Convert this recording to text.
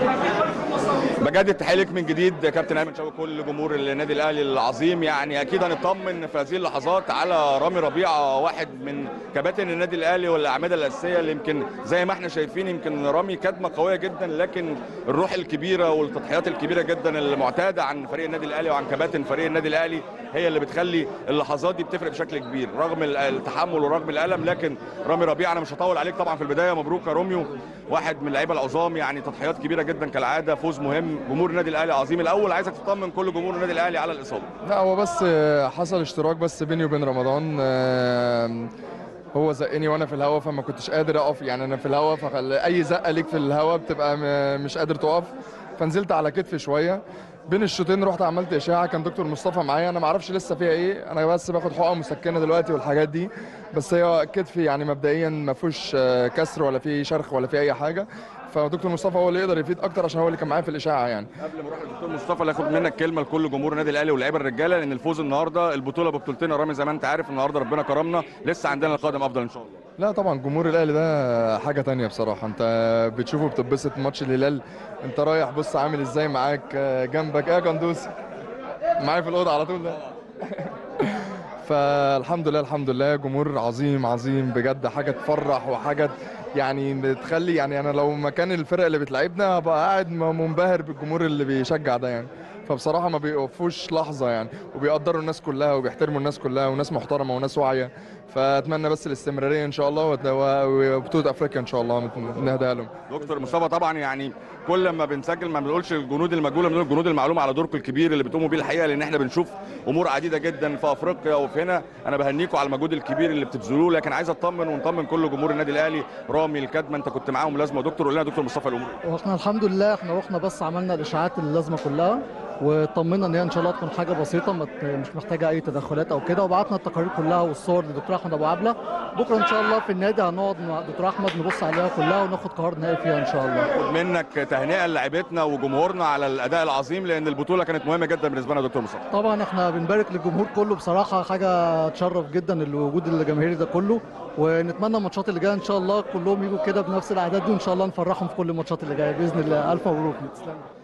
بجدد التحيه ليك من جديد كابتن ايمن شوقي كل جمهور النادي الاهلي العظيم يعني اكيد هنطمن في هذه اللحظات على رامي ربيعه واحد من كباتن النادي الاهلي والاعمده الاساسيه اللي يمكن زي ما احنا شايفين يمكن رامي كدمه قويه جدا لكن الروح الكبيره والتضحيات الكبيره جدا المعتاده عن فريق النادي الاهلي وعن كباتن فريق النادي الاهلي هي اللي بتخلي اللحظات دي بتفرق بشكل كبير رغم التحمل ورغم الالم لكن رامي ربيعه انا مش هطول عليك طبعا في البدايه مبروك يا روميو واحد من اللعيبه العظام يعني تضحيات كبيره جدا كالعاده فوز مهم جمهور النادي الاهلي عظيم الاول عايزك تطمن كل جمهور النادي الاهلي على الاصابه لا هو بس حصل اشتراك بس بيني وبين رمضان هو زقني وانا في الهوا فما كنتش قادر اقف يعني انا في الهوا فاي زقه ليك في الهوا بتبقى مش قادر تقف فنزلت على كتفي شويه بين الشوطين رحت عملت اشاعه كان دكتور مصطفى معايا انا ما اعرفش لسه فيها ايه انا بس باخد حقن مسكنه دلوقتي والحاجات دي بس هي كتفي يعني مبدئيا ما فيهوش كسر ولا فيه شرخ ولا فيه اي حاجه فدكتور مصطفى هو اللي يقدر يفيد اكتر عشان هو اللي كان معايا في الاشاعه يعني قبل ما اروح للدكتور مصطفى ناخد منك كلمه لكل جمهور النادي الاهلي واللعيبه الرجاله لان الفوز النهارده البطوله ببطولتين يا رامي زي ما انت عارف النهارده ربنا كرمنا لسه عندنا القادم افضل ان شاء الله لا طبعا جمهور الاهلي ده حاجه تانية بصراحه انت بتشوفه بتتبسط ماتش الهلال انت رايح بص عامل ازاي معاك جنبك ايه يا قندوسي معايا في الاوضه على طول ده فالحمد لله الحمد لله جمهور عظيم عظيم بجد حاجه تفرح وحاجه يعني بتخلي يعني انا لو مكان الفرق اللي بتلعبنا هبقى قاعد منبهر بالجمهور اللي بيشجع ده يعني فبصراحه ما بيوقفوش لحظه يعني وبيقدروا الناس كلها وبيحترموا الناس كلها وناس محترمه وناس واعيه فاتمنى بس الاستمراريه ان شاء الله وبطوله افريقيا ان شاء الله نهديها لهم دكتور مصطفى طبعا يعني كل ما بنسجل ما بنقولش الجنود المجهوله بنقول الجنود المعلومه على دوركم الكبير اللي بتقوموا بيه الحقيقه لان احنا بنشوف امور عديده جدا في افريقيا وفي هنا انا بهنيكم على المجهود الكبير اللي بتبذلوه لكن عايز اطمن ونطمن كل جمهور النادي الاهلي رامي الكدمه انت كنت معاهم لازمه دكتور قول لنا دكتور مصطفى الامور واحنا الحمد لله احنا رحنا بس عملنا الاشاعات اللازمه كلها وطمنا ان هي ان شاء الله تكون حاجه بسيطه مش محتاجه اي تدخلات او كده وبعتنا التقارير كلها والصور لدكتور احمد ابو عبله بكره ان شاء الله في النادي هنقعد مع دكتور احمد نبص عليها كلها وناخد قرار نهائي فيها ان شاء الله خد منك تهنئه للاعيبتنا وجمهورنا على الاداء العظيم لان البطوله كانت مهمه جدا بالنسبه لنا دكتور مصطفى طبعا احنا بنبارك للجمهور كله بصراحه حاجه تشرف جدا الوجود الجماهيري ده كله ونتمنى الماتشات اللي جايه ان شاء الله كلهم يجوا كده بنفس الاعداد دي وان شاء الله نفرحهم في كل الماتشات اللي جايه باذن الله الف مبروك تسلم